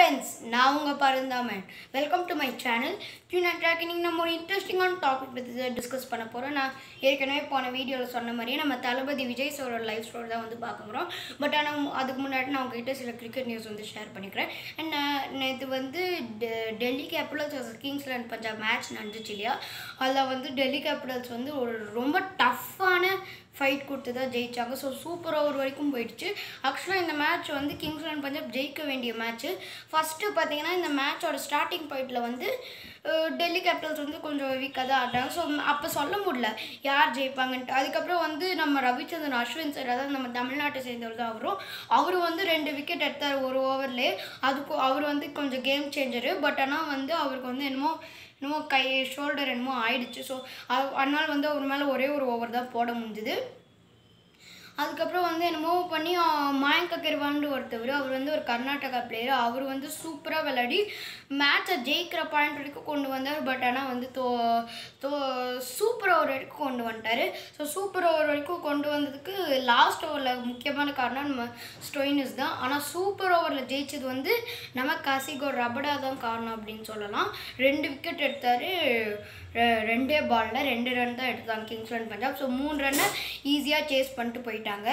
friends நான் உங்கள் Parundhaman welcome to my channel tune and track இன்னைக்கு நம்ம ஒரு இன்ட்ரெஸ்டிங்கான டாபிக் பற்றி டிஸ்கஸ் பண்ண போகிறோம் நான் ஏற்கனவே போன வீடியோவில் சொன்ன மாதிரியே நம்ம தளபதி விஜய் சாரோட லைஃப் ஸ்டோரி தான் வந்து பார்க்க போகிறோம் பட் ஆனால் அதுக்கு முன்னாடி நான் உங்ககிட்ட சில கிரிக்கெட் நியூஸ் வந்து ஷேர் பண்ணிக்கிறேன் அண்ட் நான் நேற்று வந்து டெ- Delhi Capitals Kings and Punjab match நடந்துச்சு இல்லையா அதில் வந்து டெல்லி கேபிட்டல்ஸ் வந்து ஒரு ரொம்ப டஃப்பான ஃபைட் கொடுத்து தான் ஜெயிச்சாங்க ஸோ சூப்பர் ஓவர் வரைக்கும் போயிடுச்சு ஆக்சுவலாக இந்த மேட்ச் வந்து கிங்ஸ் அண்ட் பஞ்சாப் ஜெயிக்க வேண்டிய மேட்ச்சு ஃபஸ்ட்டு பார்த்தீங்கன்னா இந்த மேட்சோட ஸ்டார்டிங் பாயிண்டில் வந்து அஹ், டெல்லி கேபிட்டல்ஸ் வந்து கொஞ்சம் வீக்காக தான் ஆடுறாங்க ஸோ அப்போ சொல்ல முடியல யார் ஜெயிப்பாங்கன்ட்டு அதுக்கப்புறம் வந்து நம்ம ரவிச்சந்திரன் அஸ்வின் சார் அதாவது நம்ம தமிழ்நாட்டை சேர்ந்தவர் தான் அவரும் அவர் வந்து ரெண்டு விக்கெட் எடுத்தார் ஒரு ஓவர்லேயே அதுக்கு அவர் வந்து கொஞ்சம் கேம் சேஞ்சரு பட் ஆனால் வந்து அவருக்கு வந்து என்னமோ என்னமோ கை ஷோல்டர் என்னமோ ஆயிடுச்சு ஸோ அதனால வந்து அவர் மேலே ஒரே ஒரு ஓவர் தான் போட முடிஞ்சுது அதுக்கப்புறம் வந்து என்னமோ பண்ணி ஆஹ், மயங்க கெர்வான்னு ஒருத்தவர் அவர் வந்து ஒரு கர்நாடகா பிளேயர் அவர் வந்து சூப்பராக விளையாடி மேட்சை ஜெயிக்கிற பாயிண்ட் வரைக்கும் கொண்டு வந்தார் பட் ஆனால் வந்து தோ தோ சூப்பர் ஓவர் வரைக்கும் கொண்டு வந்துட்டார் ஸோ சூப்பர் ஓவர் வரைக்கும் கொண்டு வந்ததுக்கு லாஸ்ட் ஓவரில் முக்கியமான காரணம் நம்ம ஸ்டோயினிஸ் தான் ஆனால் சூப்பர் ஓவரில் ஜெயிச்சது வந்து நம்ம காசிகோர் ரபடா தான் காரணம் அப்படின்னு சொல்லலாம் ரெண்டு விக்கெட் எடுத்தார் ரெண்டே பாலில் ரெண்டு ரன் தான் எடுத்தாங்க கிங்ஸ் அண்ட் பஞ்சாப் ஸோ மூணு ரன்னை ஈஸியாக சேஸ் பண்ணிட்டு போயிட்டாங்க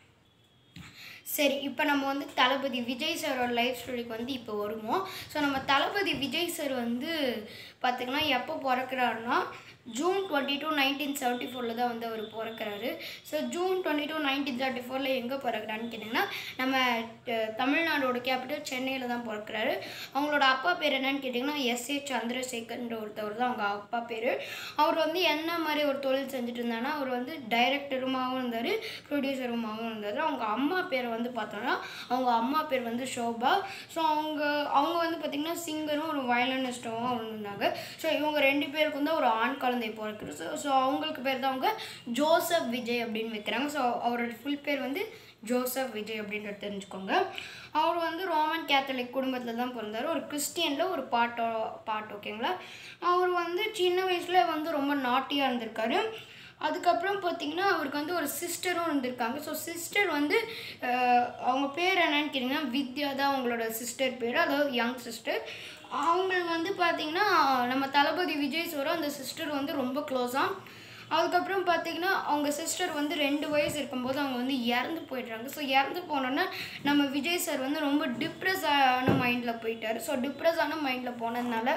சரி இப்போ நம்ம வந்து தளபதி விஜய் சாரோட லைஃப் ஸ்டோரிக்கு வந்து இப்போ வருவோம் ஸோ நம்ம தளபதி விஜய் சார் வந்து பார்த்திங்கன்னா எப்போ பிறக்கிறாருன்னா June twenty two nineteen seventy ஃபோரில் தான் வந்து அவர் பிறக்கிறாரு so June twenty two nineteen seventy ஃபோரில் எங்கே பிறக்கிறான்னு கேட்டிங்கன்னா நம்ம ட- தமிழ்நாடோட கேபிட்டல் சென்னையில் தான் பிறக்கிறாரு அவங்களோட அப்பா பேர் என்னன்னு கேட்டிங்கன்னா எஸ் ஏ சந்திரசேகர்ன்ற ஒருத்தவர் தான் அவங்க அப்பா பேர் அவர் வந்து என்ன மாதிரி ஒரு தொழில் செஞ்சுட்டு இருந்தாருன்னா அவர் வந்து டைரக்டருமாகவும் இருந்தார் ப்ரொடியூசருமாகவும் இருந்தார் அவங்க அம்மா பேரை வந்து பார்த்தோன்னா அவங்க அம்மா பேர் வந்து ஷோபா ஸோ அவங்க அவங்க வந்து பார்த்திங்கன்னா சிங்கரும் ஒரு வயலனிஸ்டாகவும் இருந்தாங்க ஸோ இவங்க ரெண்டு பேருக்கு வந்து ஒரு ஆண் குழந்தை பிறக்குது ஸோ ஸோ அவங்களுக்கு பேர் தான் அவங்க ஜோசப் விஜய் அப்படின்னு வைக்கிறாங்க ஸோ அவரோட ஃபுல் பேர் வந்து ஜோசப் விஜய் அப்படின்றத தெரிஞ்சுக்கோங்க அவர் வந்து ரோமன் கேத்தலிக் குடும்பத்தில் தான் பிறந்தார் ஒரு கிறிஸ்டியனில் ஒரு பாட்டோ பாட்டு ஓகேங்களா அவர் வந்து சின்ன வயசில் வந்து ரொம்ப நாட்டியாக இருந்திருக்காரு அதுக்கப்புறம் பார்த்தீங்கன்னா அவருக்கு வந்து ஒரு சிஸ்டரும் இருந்திருக்காங்க ஸோ சிஸ்டர் வந்து அஹ், அவங்க பேர் என்னன்னு கேட்டிங்கன்னா வித்யா தான் அவங்களோட சிஸ்டர் பேர் அதாவது யங் சிஸ்டர் அவங்களுக்கு வந்து பார்த்தீங்கன்னா நம்ம தளபதி விஜய் சாரும் அந்த சிஸ்டர் வந்து ரொம்ப க்ளோஸாக அதுக்கப்புறம் பார்த்தீங்கன்னா அவங்க சிஸ்டர் வந்து ரெண்டு வயசு இருக்கும்போது அவங்க வந்து இறந்து போயிடுறாங்க ஸோ இறந்து போனோன்னா நம்ம விஜய் சார் வந்து ரொம்ப டிப்ரெஸ் ஆன மைண்டில் போயிட்டார் ஸோ டிப்ரெஸ் ஆன மைண்டில் போனதுனால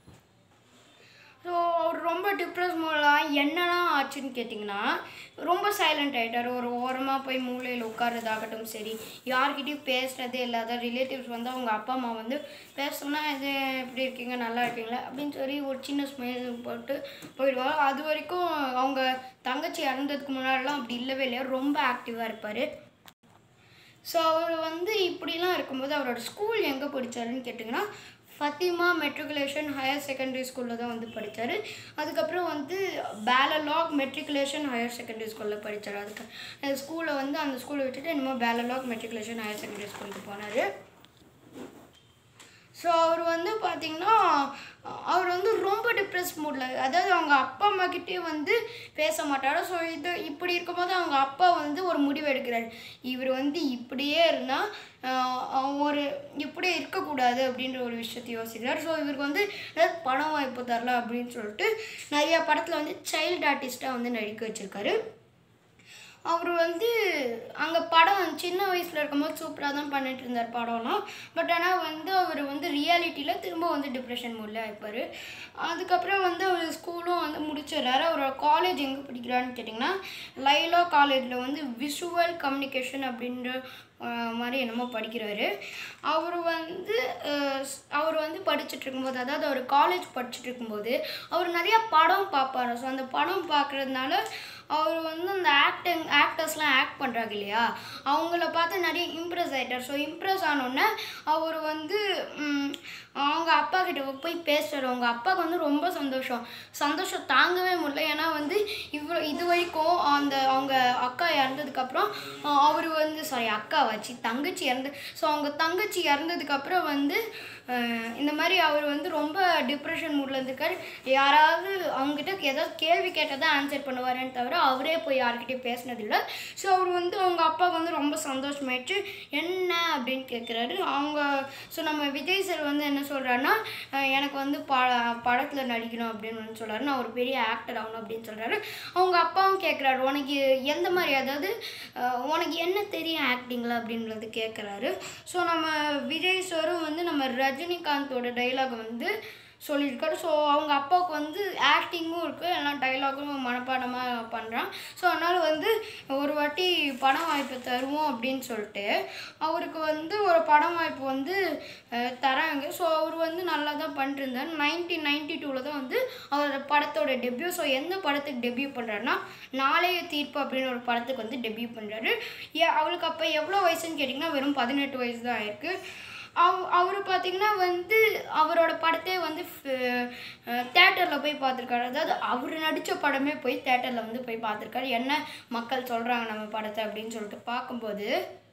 ஸோ அவர் ரொம்ப டிப்ரெஸ் மூலம் என்னெல்லாம் ஆச்சுன்னு கேட்டிங்கன்னா ரொம்ப சைலண்ட் ஆகிட்டார் ஒரு ஓரமாக போய் மூலையில் உட்கார்றதாகட்டும் சரி யார்கிட்டயும் பேசுகிறதே இல்லாத ரிலேட்டிவ்ஸ் வந்து அவங்க அப்பா அம்மா வந்து பேசணும்னா இது எப்படி இருக்கீங்க நல்லா இருக்கீங்களா அப்படின்னு சொல்லி ஒரு சின்ன ஸ்மெல் போட்டு போயிடுவாங்க அது வரைக்கும் அவங்க தங்கச்சி இறந்ததுக்கு முன்னாடிலாம் அப்படி இல்லவே இல்லையா ரொம்ப ஆக்டிவாக இருப்பார் ஸோ அவர் வந்து இப்படிலாம் இருக்கும்போது அவரோட ஸ்கூல் எங்கே படித்தாருன்னு கேட்டிங்கன்னா ஃபத்திமா மெட்ரிகுலேஷன் ஹையர் செகண்டரி ஸ்கூலில் தான் வந்து படித்தார் அதுக்கப்புறம் வந்து பேலலாக் மெட்ரிகுலேஷன் ஹையர் செகண்டரி ஸ்கூலில் படித்தார் அதுக்கு ஸ்கூலில் வந்து அந்த ஸ்கூலை விட்டுட்டு என்னமோ பேலலாக் மெட்ரிகுலேஷன் ஹையர் செகண்டரி ஸ்கூலுக்கு போனார் ஸோ அவர் வந்து பார்த்தீங்கன்னா அவர் வந்து ரொம்ப டிப்ரெஸ் மூடில் அதாவது அவங்க அப்பா அம்மா கிட்டே வந்து பேச மாட்டாரு ஸோ இது இப்படி இருக்கும்போது அவங்க அப்பா வந்து ஒரு முடிவு எடுக்கிறாரு இவர் வந்து இப்படியே இருந்தால் ஒரு இப்படியே இருக்கக்கூடாது அப்படின்ற ஒரு விஷயத்தை யோசிக்கிறார் ஸோ இவருக்கு வந்து ஏதாவது படம் வாய்ப்பு தரலாம் அப்படின்னு சொல்லிட்டு நிறையா படத்தில் வந்து சைல்டு ஆர்டிஸ்ட்டாக வந்து நடிக்க வச்சுருக்காரு அவர் வந்து அங்கே படம் சின்ன வயசில் இருக்கும்போது சூப்பராக தான் பண்ணிட்டு இருந்தார் படம்லாம் பட் ஆனால் வந்து அவர் வந்து ரியாலிட்டியில் திரும்ப வந்து டிப்ரெஷன் மூடில் ஆயிப்பார் அதுக்கப்புறம் வந்து அவர் ஸ்கூலும் வந்து முடிச்சிடுறாரு அவரோட காலேஜ் எங்கே படிக்கிறான்னு கேட்டிங்கன்னா லைலா காலேஜில் வந்து விஷுவல் கம்யூனிகேஷன் அப்படின்ற அஹ், மாதிரி என்னமோ படிக்கிறாரு அவர் வந்து அஹ், ஸ்- அவர் வந்து படிச்சுட்டு இருக்கும்போது அதாவது அவர் காலேஜ் படிச்சுட்டு இருக்கும்போது அவர் நிறைய படம் பார்ப்பாரு ஸோ அந்த படம் பார்க்குறதுனால அவர் வந்து அந்த ஆக்டிங் ஆக்டர்ஸ்லாம் ஆக்ட் பண்ணுறாங்க இல்லையா அவங்கள பார்த்து நிறைய இம்ப்ரெஸ் ஆகிட்டார் ஸோ இம்ப்ரெஸ் ஆனோடனே அவர் வந்து ம், அவங்க அப்பா கிட்ட போய் பேசுகிறாரு அவங்க அப்பாவுக்கு வந்து ரொம்ப சந்தோஷம் சந்தோஷம் தாங்கவே முடியல ஏன்னா வந்து இவ்வளோ இது வரைக்கும் அந்த அவங்க அக்கா இறந்ததுக்கப்புறம் அவர் வந்து சாரி அக்கா வச்சு தங்கச்சி இறந்து ஸோ அவங்க தங்கச்சி இறந்ததுக்கப்புறம் வந்து அஹ், இந்த மாதிரி அவர் வந்து ரொம்ப டிப்ரெஷன் மூடில் இருந்திருக்காரு யாராவது அவங்ககிட்ட ஏதாவது கேள்வி கேட்டால் தான் ஆன்சர் பண்ணுவாரேன்னு தவிர அவரே போய் யார்கிட்டயும் பேசினதில்லை ஸோ அவர் வந்து அவங்க அப்பாவுக்கு வந்து ரொம்ப சந்தோஷமாயிடுச்சு என்ன அப்படின்னு கேட்குறாரு அவங்க ஸோ நம்ம விஜய் சார் வந்து என்ன சொல்கிறாருன்னா எனக்கு வந்து ப படத்தில் நடிக்கணும் அப்படின்னு வந்து சொல்கிறாரு நான் ஒரு பெரிய ஆக்டர் ஆகணும் அப்படின்னு சொல்கிறாரு அவங்க அப்பாவும் கேட்குறாரு உனக்கு எந்த மாதிரி அதாவது அஹ், உனக்கு என்ன தெரியும் ஆக்டிங்கில் அப்படின்றது கேட்குறாரு ஸோ நம்ம விஜய் சாரும் வந்து நம்ம ரஜினிகாந்தோட டைலாக் வந்து சொல்லியிருக்காரு ஸோ அவங்க அப்பாவுக்கு வந்து ஆக்டிங்கும் இருக்குது எல்லாம் டைலாகும் மனப்பாடமாக பண்ணுறான் ஸோ அதனால் வந்து ஒரு வாட்டி படம் வாய்ப்பு தருவோம் அப்படின்னு சொல்லிட்டு அவருக்கு வந்து ஒரு படம் வாய்ப்பு வந்து அஹ், தராங்க ஸோ அவர் வந்து நல்லா தான் பண்ணிருந்தார் நைன்டீன் நைன்டி டூவில் தான் வந்து அவரோட படத்தோட டெபியூ ஸோ எந்த படத்துக்கு டெபியூ பண்ணுறாருன்னா நாளைய தீர்ப்பு அப்படின்னு ஒரு படத்துக்கு வந்து டெபியூ பண்ணுறாரு ஏ அவளுக்கு அப்போ எவ்வளோ வயசுன்னு கேட்டிங்கன்னா வெறும் பதினெட்டு வயசு தான் ஆயிருக்கு அவ் அவர் பார்த்தீங்கன்னா வந்து அவரோட படத்தை வந்து தேட்டரில் போய் பார்த்துருக்காரு அதாவது அவர் நடித்த படமே போய் தேட்டரில் வந்து போய் பார்த்துருக்காரு என்ன மக்கள் சொல்கிறாங்க நம்ம படத்தை அப்படின்னு சொல்லிட்டு பார்க்கும்போது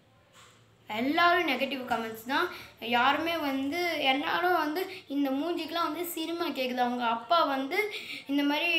எல்லாரும் நெகட்டிவ் கமெண்ட்ஸ் தான் யாருமே வந்து எல்லாரும் வந்து இந்த மூஞ்சிக்கெலாம் வந்து சினிமா கேட்குது அவங்க அப்பா வந்து இந்த மாதிரி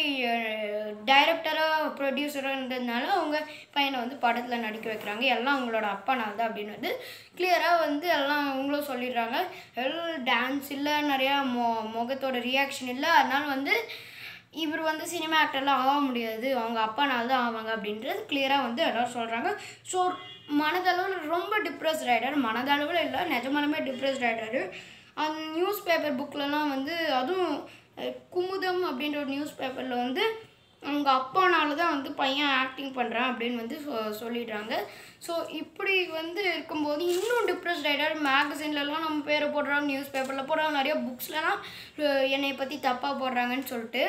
டைரக்டராக ப்ரொடியூசராக இருந்ததுனால அவங்க பையனை வந்து படத்தில் நடிக்க வைக்கிறாங்க எல்லாம் அவங்களோட அப்பானால் தான் அப்படின்னு வந்து கிளியராக வந்து எல்லாம் அவங்களும் சொல்லிடுறாங்க எல்லாம் டான்ஸ் இல்லை நிறையா மொ முகத்தோட ரியாக்ஷன் இல்லை அதனால வந்து இவர் வந்து சினிமா ஆக்டர்லாம் ஆக முடியாது அவங்க அப்பானால தான் ஆவாங்க அப்படின்றது கிளியராக வந்து எல்லாரும் சொல்கிறாங்க ஸோ மனதளவில் ரொம்ப டிப்ரெஸ்ட் ஆகிட்டார் மனதளவில் இல்லை நிஜமாலுமே டிப்ரெஸ்ட் ஆகிட்டாரு அந்த நியூஸ் பேப்பர் புக்லலாம் வந்து அதுவும் அஹ், குமுதம் அப்படின்ற ஒரு நியூஸ் பேப்பரில் வந்து அவங்க அப்பானால தான் வந்து பையன் ஆக்டிங் பண்ணுறான் அப்படின்னு வந்து சொ சொல்லிடுறாங்க ஸோ இப்படி வந்து இருக்கும்போது இன்னும் டிப்ரெஸ்ட் ஆகிட்டார் மேகசின்லலாம் நம்ம பேரை போடுறாங்க நியூஸ் பேப்பரில் போடுறாங்க நிறைய புக்ஸ்லலாம் என்னை பற்றி தப்பாக போடுறாங்கன்னு சொல்லிட்டு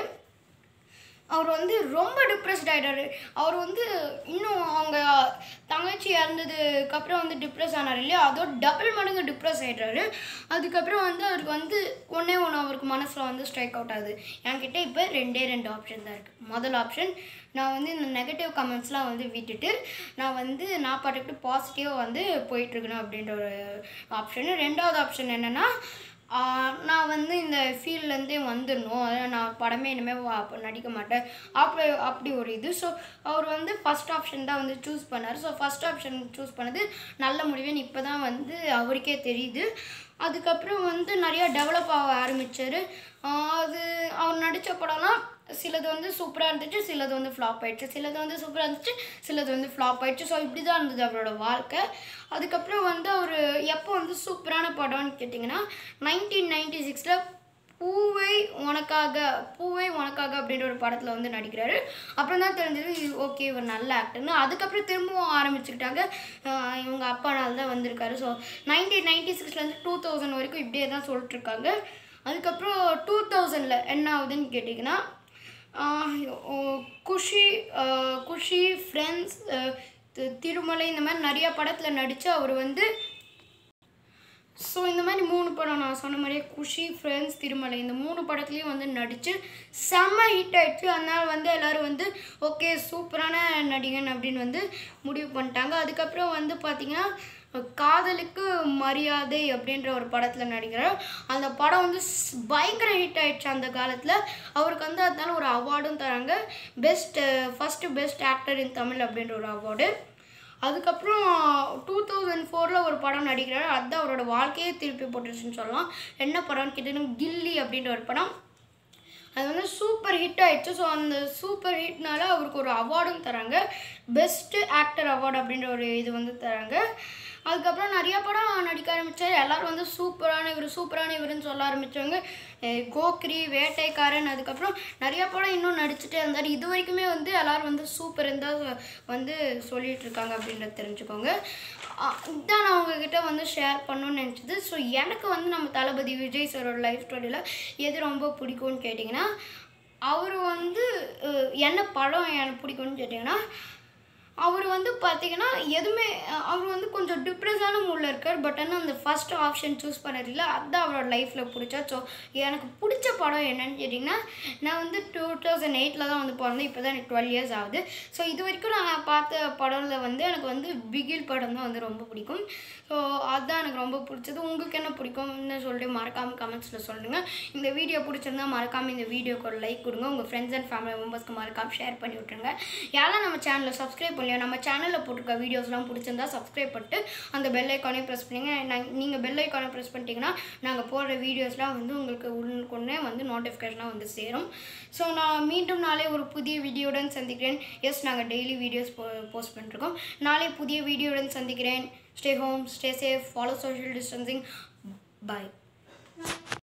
அவர் வந்து ரொம்ப டிப்ரெஸ்ட் ஆகிட்டாரு அவர் வந்து இன்னும் அவங்க தங்கச்சி இறந்ததுக்கப்புறம் வந்து டிப்ரெஸ் ஆனார் இல்லையா அதோட டபுள் மடங்கு டிப்ரெஸ் ஆகிட்டாரு அதுக்கப்புறம் வந்து அவருக்கு வந்து ஒன்றே ஒன்று அவருக்கு மனசில் வந்து ஸ்ட்ரைக் அவுட் ஆகுது என்கிட்ட இப்போ ரெண்டே ரெண்டு ஆப்ஷன் தான் இருக்குது முதல் ஆப்ஷன் நான் வந்து இந்த நெகட்டிவ் கமெண்ட்ஸ்லாம் வந்து விட்டுட்டு நான் வந்து நான் பாட்டுக்கு பாசிட்டிவாக வந்து போயிட்டுருக்கணும் அப்படின்ற ஒரு ஆப்ஷனு ரெண்டாவது ஆப்ஷன் என்னென்னா ஆஹ் நான் வந்து இந்த ஃபீல்ட்லேருந்தே வந்துடணும் அதான் நான் படமே இனிமேல் நடிக்க மாட்டேன் அப்படி அப்படி ஒரு இது ஸோ அவர் வந்து ஃபஸ்ட் ஆப்ஷன் தான் வந்து சூஸ் பண்ணார் ஸோ ஃபஸ்ட் ஆப்ஷன் சூஸ் பண்ணது நல்ல முடிவுன்னு இப்போ தான் வந்து அவருக்கே தெரியுது அதுக்கப்புறம் வந்து நிறையா டெவலப் ஆக ஆரம்பித்தார் அது அவர் நடித்த படம்லாம் சிலது வந்து சூப்பராக இருந்துச்சு சிலது வந்து ஃப்ளாப் ஆயிடுச்சு சிலது வந்து சூப்பராக இருந்துச்சு சிலது வந்து ஃப்ளாப் ஆயிடுச்சு ஸோ இப்படி தான் இருந்தது அவரோட வாழ்க்கை அதுக்கப்புறம் வந்து அவர் எப்போ வந்து சூப்பரான படம்னு கேட்டிங்கன்னா நைன்டீன் நைன்டி சிக்ஸில் பூவை உனக்காக பூவை உனக்காக அப்படின்ற ஒரு படத்தில் வந்து நடிக்கிறாரு அப்புறம் தான் தெரிஞ்சது ஓகே இவர் நல்ல ஆக்டர்னு அதுக்கப்புறம் திரும்பவும் ஆரம்பிச்சுக்கிட்டாங்க ஆஹ் இவங்க அப்பானால தான் வந்திருக்காரு ஸோ நைன்டீன் நைன்டி சிக்ஸ்லேருந்து டூ தௌசண்ட் வரைக்கும் இப்படியே தான் சொல்லிட்டு இருக்காங்க அதுக்கப்புறம் டூ தௌசண்டில் என்ன ஆகுதுன்னு கேட்டிங்கன்னா ஆஹ் ஓ, குஷி ஆஹ் குஷி ஃப்ரெண்ட்ஸ் திருமலை இந்த மாதிரி நிறையா படத்தில் நடித்து அவர் வந்து ஸோ இந்த மாதிரி மூணு படம் நான் சொன்ன மாதிரியே குஷி ஃப்ரெண்ட்ஸ் திருமலை இந்த மூணு படத்துலேயும் வந்து நடித்து செம்ம ஹிட் ஆயிடுச்சு அதனால் வந்து எல்லோரும் வந்து ஓகே சூப்பரான நடிகன் அப்படின்னு வந்து முடிவு பண்ணிட்டாங்க அதுக்கப்புறம் வந்து பார்த்திங்கன்னா காதலுக்கு மரியாதை அப்படின்ற ஒரு படத்தில் நடிக்கிறார் அந்த படம் வந்து ஸ்- பயங்கர ஹிட் ஆயிடுச்சு அந்த காலத்தில் அவருக்கு வந்து அதனால ஒரு அவார்டும் தராங்க best first best actor in Tamil அப்படின்ற ஒரு அவார்டு அதுக்கப்புறம் டூ தௌசண்ட் ஃபோரில் ஒரு படம் நடிக்கிறாரு அதுதான் அவரோட வாழ்க்கையே திருப்பி போட்டுருச்சுன்னு சொல்லலாம் என்ன படம்னு கேட்டீங்கன்னா கில்லி அப்படின்ற ஒரு படம் அது வந்து சூப்பர் ஹிட் ஆயிடுச்சு ஸோ அந்த சூப்பர் ஹிட்னால அவருக்கு ஒரு அவார்டும் தராங்க பெஸ்ட்டு ஆக்டர் அவார்டு அப்படின்ற ஒரு இது வந்து தராங்க அதுக்கப்புறம் நிறைய படம் நடிக்க ஆரம்பித்தார் எல்லாரும் வந்து சூப்பரான இவர் சூப்பரான இவருன்னு சொல்ல ஆரம்பித்தாங்க கோக்ரி வேட்டைக்காரன் அதுக்கப்புறம் நிறைய படம் இன்னும் நடிச்சுட்டே இருந்தார் இது வரைக்குமே வந்து எல்லாரும் வந்து சூப்பர் இருந்தால் வந்து சொல்லிட்டு இருக்காங்க அப்படின்றத தெரிஞ்சுக்கோங்க அஹ் இதான் நான் உங்ககிட்ட வந்து ஷேர் பண்ணணும்னு நினச்சது ஸோ எனக்கு வந்து நம்ம தளபதி விஜய் சாரோட லைஃப் ஸ்டோரியில் எது ரொம்ப பிடிக்கும்னு கேட்டிங்கன்னா அவர் வந்து அஹ், என்ன படம் எனக்கு பிடிக்கும்னு கேட்டிங்கன்னா அவர் வந்து பார்த்தீங்கன்னா எதுவுமே அஹ் அவர் வந்து கொஞ்சம் டிப்ரெஸான மூடில் இருக்கார் பட் ஆனால் அந்த ஃபஸ்ட் ஆப்ஷன் சூஸ் பண்ணதில்ல அதுதான் அவரோட லைஃப்பில் பிடிச்சா ஸோ எனக்கு பிடிச்ச படம் என்னன்னு கேட்டிங்கன்னா நான் வந்து டூ தௌசண்ட் எயிட்டில் தான் வந்து பிறந்தேன் இப்போ தான் எனக்கு டுவெல் இயர்ஸ் ஆகுது ஸோ இது வரைக்கும் நான் பார்த்த படம்ல வந்து எனக்கு வந்து பிகில் படம் தான் வந்து ரொம்ப பிடிக்கும் ஸோ அதுதான் எனக்கு ரொம்ப பிடிச்சது உங்களுக்கு என்ன பிடிக்கும்னு சொல்லிட்டு மறக்காமல் கமெண்ட்ஸில் சொல்லுங்கள் இந்த வீடியோ பிடிச்சிருந்தா மறக்காமல் இந்த வீடியோக்கு ஒரு லைக் கொடுங்க உங்கள் ஃப்ரெண்ட்ஸ் அண்ட் ஃபேமிலி மெம்பர்ஸ்க்கு மறக்காமல் ஷேர் பண்ணி விட்ருங்க யாரெல்லாம் நம்ம சேனலை சப்ஸ்கிரைப் பண்ணலையா நம்ம சேனலில் போட்டிருக்க வீடியோஸ்லாம் பிடிச்சிருந்தா சப்ஸ்கிரைப் பண்ணிட்டு அந்த பெல் ஐக்கானே ப்ரெஸ் பண்ணுங்க நாங்கள் நீங்கள் பெல் ஐக்கானை ப்ரெஸ் பண்ணிட்டீங்கன்னா நாங்கள் போடுற வீடியோஸ்லாம் வந்து உங்களுக்கு உடனுக்குடனே வந்து நோட்டிஃபிகேஷனாக வந்து சேரும் ஸோ நான் மீண்டும் நாளை ஒரு புதிய வீடியோவுடன் சந்திக்கிறேன் எஸ் நாங்கள் டெய்லி வீடியோஸ் போ போஸ்ட் பண்ணிருக்கோம் நாளை புதிய வீடியோவுடன் சந்திக்கிறேன் stay home stay safe follow social distancing பாய்